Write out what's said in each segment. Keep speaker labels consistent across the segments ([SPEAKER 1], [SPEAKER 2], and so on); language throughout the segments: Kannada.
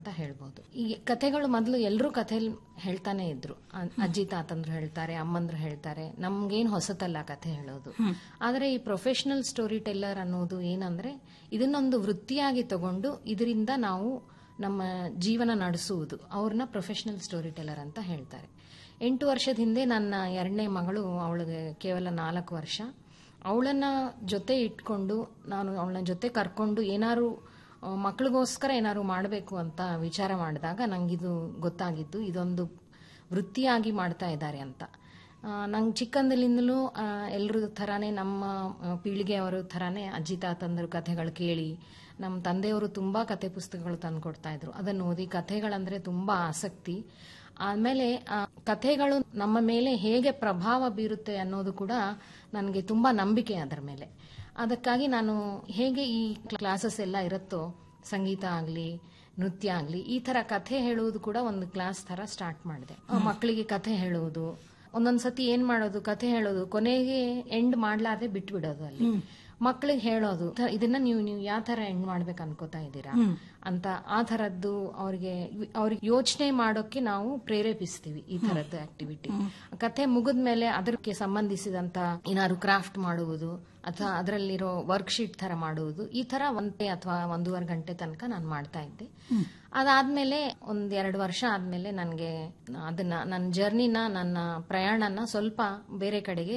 [SPEAKER 1] ಅಂತ ಹೇಳ್ಬೋದು ಈ ಕಥೆಗಳು ಮೊದಲು ಎಲ್ಲರೂ ಕಥೆ ಹೇಳ್ತಾನೆ ಇದ್ರು ಅ- ಅಜ್ಜಿ ತಾತಂದ್ರು ಹೇಳ್ತಾರೆ ಅಮ್ಮಂದ್ರು ಹೇಳ್ತಾರೆ ನಮ್ಗೇನ್ ಹೊಸತಲ್ಲ ಕಥೆ ಹೇಳೋದು ಆದ್ರೆ ಈ ಪ್ರೊಫೆಷನಲ್ ಸ್ಟೋರಿ ಟೆಲ್ಲರ್ ಅನ್ನೋದು ಏನಂದ್ರೆ ಇದನ್ನೊಂದು ವೃತ್ತಿಯಾಗಿ ತಗೊಂಡು ಇದರಿಂದ ನಾವು ನಮ್ಮ ಜೀವನ ನಡೆಸುವುದು ಅವ್ರನ್ನ ಪ್ರೊಫೆಷನಲ್ ಸ್ಟೋರಿ ಟೆಲ್ಲರ್ ಅಂತ ಹೇಳ್ತಾರೆ ಎಂಟು ವರ್ಷದ ಹಿಂದೆ ನನ್ನ ಎರಡನೇ ಮಗಳು ಅವಳಿಗೆ ಕೇವಲ ನಾಲ್ಕು ವರ್ಷ ಅವಳನ್ನ ಜೊತೆ ಇಟ್ಕೊಂಡು ನಾನು ಅವಳನ್ನ ಜೊತೆ ಕರ್ಕೊಂಡು ಏನಾರು ಆ, ಮಕ್ಳಿಗೋಸ್ಕರ ಏನಾದ್ರು ಮಾಡಬೇಕು ಅಂತ ವಿಚಾರ ಮಾಡಿದಾಗ ನಂಗಿದು ಗೊತ್ತಾಗಿದ್ದು ಇದೊಂದು ವೃತ್ತಿಯಾಗಿ ಮಾಡ್ತಾ ಇದ್ದಾರೆ ಅಂತ ನಂಗೆ ಚಿಕ್ಕಂದಲಿಂದಲೂ ಎಲ್ಲರ ಥರಾನೇ ನಮ್ಮ ಆ, ಪೀಳಿಗೆಯವರ ಥರಾನೇ ಅಜ್ಜಿ ತಾತಂದ್ರ ಕಥೆಗಳು ಕೇಳಿ ನಮ್ಮ ತಂದೆಯವರು ತುಂಬಾ ಕತೆ ಪುಸ್ತಕಗಳು ತಂದು ಕೊಡ್ತಾ ಇದ್ರು ಅದನ್ನು ಓದಿ ಕಥೆಗಳಂದ್ರೆ ತುಂಬಾ ಆಸಕ್ತಿ ಆಮೇಲೆ ಆ ಕಥೆಗಳು ನಮ್ಮ ಮೇಲೆ ಹೇಗೆ ಪ್ರಭಾವ ಬೀರುತ್ತೆ ಅನ್ನೋದು ಕೂಡ ನನಗೆ ತುಂಬಾ ನಂಬಿಕೆ ಅದರ ಮೇಲೆ ಅದಕ್ಕಾಗಿ ನಾನು ಹೇಗೆ ಈ ಕ್ಲಾಸಸ್ ಎಲ್ಲ ಇರುತ್ತೋ ಸಂಗೀತ ಆಗಲಿ ನೃತ್ಯ ಆಗಲಿ ಈ ತರ ಕಥೆ ಹೇಳುವುದು ಕೂಡ ಒಂದು ಕ್ಲಾಸ್ ತರ ಸ್ಟಾರ್ಟ್ ಮಾಡಿದೆ ಮಕ್ಕಳಿಗೆ ಕಥೆ ಹೇಳುವುದು ಒಂದೊಂದ್ಸತಿ ಏನ್ ಮಾಡೋದು ಕಥೆ ಹೇಳೋದು ಕೊನೆಗೆ ಎಂಡ್ ಮಾಡ್ಲಾರ್ದೆ ಬಿಟ್ಬಿಡೋದು ಅಲ್ಲಿ ಮಕ್ಕಳಿಗೆ ಹೇಳೋದು ತ- ಇದನ್ನ ನೀವು ನೀವು ಯಾವ ತರ ಎಂಡ್ ಮಾಡ್ಬೇಕು ಅನ್ಕೋತಾ ಇದ್ದೀರಾ ಅಂತ ಆ ತರದ್ದು ಅವ್ರಿಗೆ ಅವ್ರಿಗೆ ಯೋಚನೆ ಮಾಡೋಕೆ ನಾವು ಪ್ರೇರೇಪಿಸ್ತೀವಿ ಈ ತರದ್ದು ಆಕ್ಟಿವಿಟಿ ಕಥೆ ಮುಗಿದ್ಮೇಲೆ ಅದಕ್ಕೆ ಸಂಬಂಧಿಸಿದಂತ ಏನಾದ್ರು ಕ್ರಾಫ್ಟ್ ಮಾಡುವುದು ಅಥವಾ ಅದರಲ್ಲಿರೋ ವರ್ಕ್ಶೀಟ್ ತರ ಮಾಡುವುದು ಈ ತರ ಒಂದೇ ಅಥವಾ ಒಂದೂವರೆ ಗಂಟೆ ತನಕ ನಾನು ಮಾಡ್ತಾ ಇದ್ದೆ ಅದಾದ್ಮೇಲೆ ಒಂದ್ ಎರಡು ವರ್ಷ ಆದ್ಮೇಲೆ ನನಗೆ ಅದನ್ನ ನನ್ನ ಜರ್ನಿನ ನನ್ನ ಪ್ರಯಾಣನ ಸ್ವಲ್ಪ ಬೇರೆ ಕಡೆಗೆ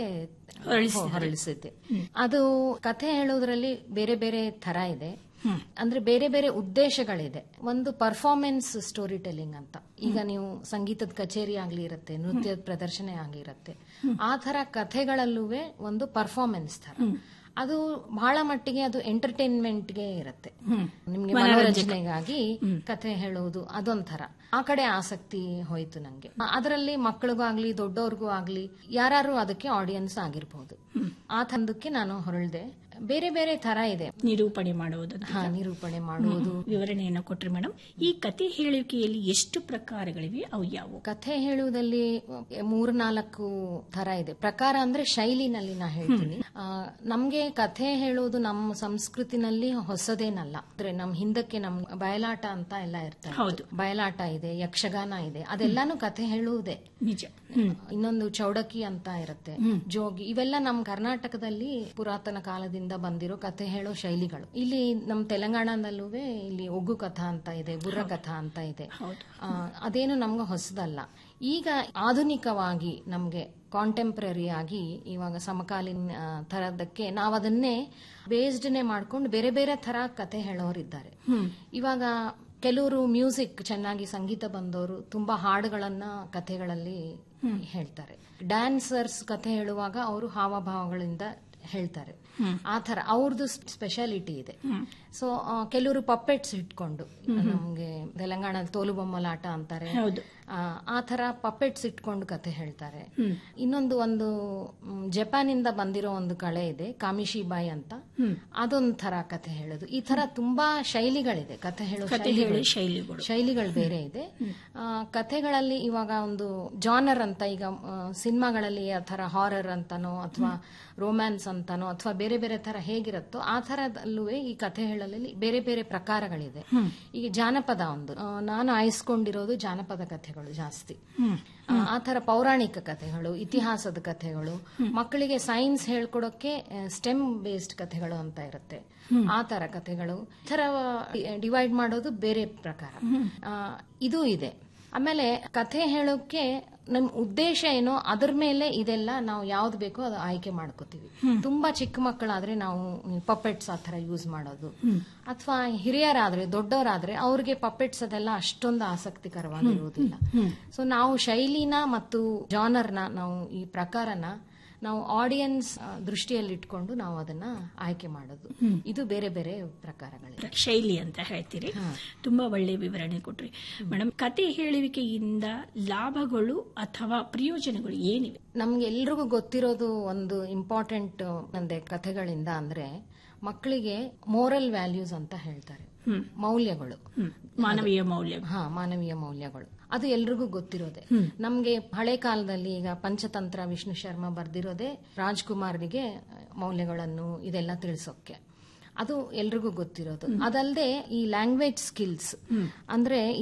[SPEAKER 1] ಹೊರಳಿಸಿದ್ದೆ ಅದು ಕಥೆ ಹೇಳೋದ್ರಲ್ಲಿ ಬೇರೆ ಬೇರೆ ತರ ಇದೆ ಅಂದ್ರೆ ಬೇರೆ ಬೇರೆ ಉದ್ದೇಶಗಳಿದೆ ಒಂದು ಪರ್ಫಾರ್ಮೆನ್ಸ್ ಸ್ಟೋರಿ ಟೆಲ್ಲಿಂಗ್ ಅಂತ ಈಗ ನೀವು ಸಂಗೀತದ ಕಚೇರಿ ಆಗ್ಲಿ ಇರುತ್ತೆ ನೃತ್ಯದ ಪ್ರದರ್ಶನ ಆಗಿರುತ್ತೆ ಆ ತರ ಕಥೆಗಳಲ್ಲೂ ಒಂದು ಪರ್ಫಾರ್ಮೆನ್ಸ್ ತರ ಅದು ಬಹಳ ಮಟ್ಟಿಗೆ ಅದು ಎಂಟರ್ಟೈನ್ಮೆಂಟ್ಗೆ ಇರುತ್ತೆ ನಿಮ್ಗೆ ಮನೋರಂಜನೆಗಾಗಿ ಕಥೆ ಹೇಳುವುದು ಅದೊಂಥರ ಆ ಕಡೆ ಆಸಕ್ತಿ ಹೋಯ್ತು ನಂಗೆ ಅದರಲ್ಲಿ ಮಕ್ಕಳಿಗೂ ಆಗ್ಲಿ ದೊಡ್ಡವ್ರಿಗೂ ಆಗ್ಲಿ ಯಾರು ಅದಕ್ಕೆ ಆಡಿಯನ್ಸ್ ಆಗಿರ್ಬೋದು ಆ ತಂದಕ್ಕೆ ನಾನು ಹೊರಳ್ದೆ ಬೇರೆ ಬೇರೆ ತರ ಇದೆ
[SPEAKER 2] ನಿರೂಪಣೆ ಮಾಡುವುದು
[SPEAKER 1] ಹಾ ನಿರೂಪಣೆ ಮಾಡುವುದು
[SPEAKER 2] ವಿವರಣೆಯನ್ನು ಕೊಟ್ರಿ ಮೇಡಮ್ ಈ ಕತೆ ಹೇಳುವಿಕೆಯಲ್ಲಿ ಎಷ್ಟು ಪ್ರಕಾರಗಳಿವೆ ಅವು ಯಾವುವು
[SPEAKER 1] ಕಥೆ ಹೇಳುವುದಲ್ಲಿ ಮೂರ್ನಾಲ್ಕು ತರ ಇದೆ ಪ್ರಕಾರ ಅಂದ್ರೆ ಶೈಲಿನಲ್ಲಿ ನಾ ಹೇಳ್ತೀನಿ ಆ, ನಮ್ಗೆ ಕಥೆ ಹೇಳುವುದು ನಮ್ಮ ಸಂಸ್ಕೃತಿನಲ್ಲಿ ಹೊಸದೇನಲ್ಲ ಅಂದ್ರೆ ನಮ್ ಹಿಂದಕ್ಕೆ ನಮ್ ಬಯಲಾಟ ಅಂತ ಎಲ್ಲ ಇರ್ತಾರೆ
[SPEAKER 2] ಹೌದು.
[SPEAKER 1] ಬಯಲಾಟ ಇದೆ ಯಕ್ಷಗಾನ ಇದೆ ಅದೆಲ್ಲಾನು ಕಥೆ ಹೇಳುವುದೇ
[SPEAKER 2] ನಿಜ
[SPEAKER 1] ಇನ್ನೊಂದು ಚೌಡಕಿ ಅಂತ ಇರುತ್ತೆ ಜೋಗಿ ಇವೆಲ್ಲ ನಮ್ಮ ಕರ್ನಾಟಕದಲ್ಲಿ ಪುರಾತನ ಕಾಲದಿಂದ ಬಂದಿರೋ ಕಥೆ ಹೇಳೋ ಶೈಲಿಗಳು ಇಲ್ಲಿ ನಮ್ಮ ತೆಲಂಗಾಣದಲ್ಲೂ ಇಲ್ಲಿ ಒಗ್ಗು ಕಥಾ ಅಂತ ಇದೆ ಬುರ್ರ ಕಥಾ ಅಂತ ಇದೆ ಆ, ಅದೇನು ನಮ್ಗೆ ಹೊಸದಲ್ಲ ಈಗ ಆಧುನಿಕವಾಗಿ ನಮ್ಗೆ ಕಾಂಟೆಂಪ್ರರಿ ಆಗಿ ಇವಾಗ ಸಮಕಾಲೀನ ಆ, ತರದಕ್ಕೆ ನಾವು ಅದನ್ನೇ ಬೇಸ್ಡ್ನೆ ಮಾಡ್ಕೊಂಡು ಬೇರೆ ಬೇರೆ ತರ ಕತೆ ಹೇಳೋರಿದ್ದಾರೆ ಇವಾಗ ಕೆಲವರು ಮ್ಯೂಸಿಕ್ ಚೆನ್ನಾಗಿ ಸಂಗೀತ ಬಂದವರು ತುಂಬಾ ಹಾಡುಗಳನ್ನ ಕಥೆಗಳಲ್ಲಿ ಹೇಳ್ತಾರೆ ಡ್ಯಾನ್ಸರ್ಸ್ ಕಥೆ ಹೇಳುವಾಗ ಅವರು ಹಾವಭಾವಗಳಿಂದ ಹೇಳ್ತಾರೆ ಆ ತರ ಅವ್ರದ್ದು ಸ್ಪೆಷಾಲಿಟಿ ಇದೆ ಸೊ ಕೆಲವರು ಪಪ್ಪೆಟ್ಸ್ ಇಟ್ಕೊಂಡು ನಮ್ಗೆ ತೆಲಂಗಾಣದಲ್ಲಿ ತೋಲುಬೊಮ್ಮಲಾಟ ಅಂತಾರೆ
[SPEAKER 2] ಹೌದು.
[SPEAKER 1] ಆ, ಆ ತರ ಪಪ್ಪೆಟ್ಸ್ ಇಟ್ಕೊಂಡು ಕತೆ ಹೇಳ್ತಾರೆ ಇನ್ನೊಂದು ಒಂದು ಮ್, ಜಪಾನಿಂದ ಬಂದಿರೋ ಒಂದು ಕಳೆ ಇದೆ ಕಾಮಿಶಿಬಾಯಿ ಅಂತ ಅದೊಂದ್ ತರ ಕತೆ ಹೇಳೋದು ಈ ತರ ತುಂಬಾ ಶೈಲಿಗಳಿದೆ ಕತೆ ಹೇಳೋ
[SPEAKER 2] ಕತೆ
[SPEAKER 1] ಶೈಲಿಗಳು.
[SPEAKER 2] ಹೇಳಿ ಶೈಲಿಗಳು
[SPEAKER 1] ಶೈಲಿಗಳು ಬೇರೆ ಇದೆ ಆ, ಕಥೆಗಳಲ್ಲಿ ಇವಾಗ ಒಂದು ಜಾನರ್ ಅಂತ ಈಗ ಆ, ಸಿನಿಮಾಗಳಲ್ಲಿ ಆ ಥರ ಹಾರರ್ ಅಂತಾನೋ ಅಥವಾ ರೋಮ್ಯಾನ್ಸ್ ಅಂತಾನೋ ಅಥವಾ ಬೇರೆ ಬೇರೆ ತರ ಹೇಗಿರುತ್ತೋ ಆ ಥರದಲ್ಲೂ ಈ ಕಥೆ ಹೇಳಲಲ್ಲಿ ಬೇರೆ ಬೇರೆ ಪ್ರಕಾರಗಳಿದೆ ಈಗ ಜಾನಪದ ಒಂದು ಆ, ನಾನು ಆಯ್ಸ್ಕೊಂಡಿರೋದು ಜಾನಪದ ಕಥೆಗಳು ಜಾಸ್ತಿ ಆ, ಆ ಥರ ಪೌರಾಣಿಕ ಕಥೆಗಳು ಇತಿಹಾಸದ ಕಥೆಗಳು ಮಕ್ಕಳಿಗೆ ಸೈನ್ಸ್ ಹೇಳ್ಕೊಡೋಕೆ ಸ್ಟೆಮ್ ಬೇಸ್ಡ್ ಕಥೆಗಳು ಅಂತ ಇರುತ್ತೆ ಆ ತರ ಕಥೆಗಳು ಈ ಥರ ಡಿವೈಡ್ ಮಾಡೋದು ಬೇರೆ ಪ್ರಕಾರ ಆ, ಇದು ಇದೆ ಆಮೇಲೆ ಕಥೆ ಹೇಳೋಕೆ ನಮ್ ಉದ್ದೇಶ ಏನೋ ಅದ್ರ ಮೇಲೆ ಇದೆಲ್ಲ ನಾವು ಯಾವ್ದು ಬೇಕೋ ಅದು ಆಯ್ಕೆ ಮಾಡ್ಕೋತೀವಿ ತುಂಬಾ ಚಿಕ್ಕ ಮಕ್ಕಳಾದ್ರೆ ನಾವು ಪಪ್ಪೆಟ್ಸ್ ಆ ತರ ಯೂಸ್ ಮಾಡೋದು ಅಥವಾ ಹಿರಿಯರಾದ್ರೆ ದೊಡ್ಡವರಾದ್ರೆ ಅವ್ರಿಗೆ ಪಪ್ಪೆಟ್ಸ್ ಅದೆಲ್ಲ ಅಷ್ಟೊಂದು ಆಸಕ್ತಿಕರವಾಗಿರುವುದಿಲ್ಲ ಸೊ ನಾವು ಶೈಲಿನ ಮತ್ತು ಜಾನರ್ನ ನಾವು ಈ ಪ್ರಕಾರನ ನಾವು ಆಡಿಯನ್ಸ್ ದೃಷ್ಟಿಯಲ್ಲಿಟ್ಕೊಂಡು ನಾವು ಅದನ್ನ ಆಯ್ಕೆ ಮಾಡೋದು ಇದು ಬೇರೆ ಬೇರೆ ಪ್ರಕಾರಗಳಿವೆ
[SPEAKER 2] ಶೈಲಿ ಅಂತ ಹೇಳ್ತೀರಿ ತುಂಬಾ ಒಳ್ಳೆ ವಿವರಣೆ ಕೊಟ್ರಿ ಮೇಡಮ್ ಕತೆ ಹೇಳುವಿಕೆಯಿಂದ ಲಾಭಗಳು ಅಥವಾ ಪ್ರಯೋಜನಗಳು ಏನಿವೆ
[SPEAKER 1] ನಮ್ಗೆ ಎಲ್ರಿಗೂ ಗೊತ್ತಿರೋದು ಒಂದು ಇಂಪಾರ್ಟೆಂಟ್ ಅಂದ್ರೆ ಕಥೆಗಳಿಂದ ಅಂದ್ರೆ ಮಕ್ಕಳಿಗೆ ಮೋರಲ್ ವ್ಯಾಲ್ಯೂಸ್ ಅಂತ ಹೇಳ್ತಾರೆ ಮೌಲ್ಯಗಳು
[SPEAKER 2] ಹ್ಮ್. ಮಾನವೀಯ ಮೌಲ್ಯ
[SPEAKER 1] ಹಾ ಮಾನವೀಯ ಮೌಲ್ಯಗಳು ಅದು ಎಲ್ರಿಗೂ ಗೊತ್ತಿರೋದೆ ನಮ್ಗೆ ಹಳೆ ಕಾಲದಲ್ಲಿ ಈಗ ಪಂಚತಂತ್ರ ವಿಷ್ಣು ಶರ್ಮಾ ಬರ್ದಿರೋದೇ ರಾಜ್ಕುಮಾರ್ಗೆ ಮೌಲ್ಯಗಳನ್ನು ಇದೆಲ್ಲ ತಿಳಿಸೋಕೆ ಅದು ಎಲ್ರಿಗೂ ಗೊತ್ತಿರೋದು ಅದಲ್ಲದೆ ಈ ಲ್ಯಾಂಗ್ವೇಜ್ ಸ್ಕಿಲ್ಸ್ ಅಂದ್ರೆ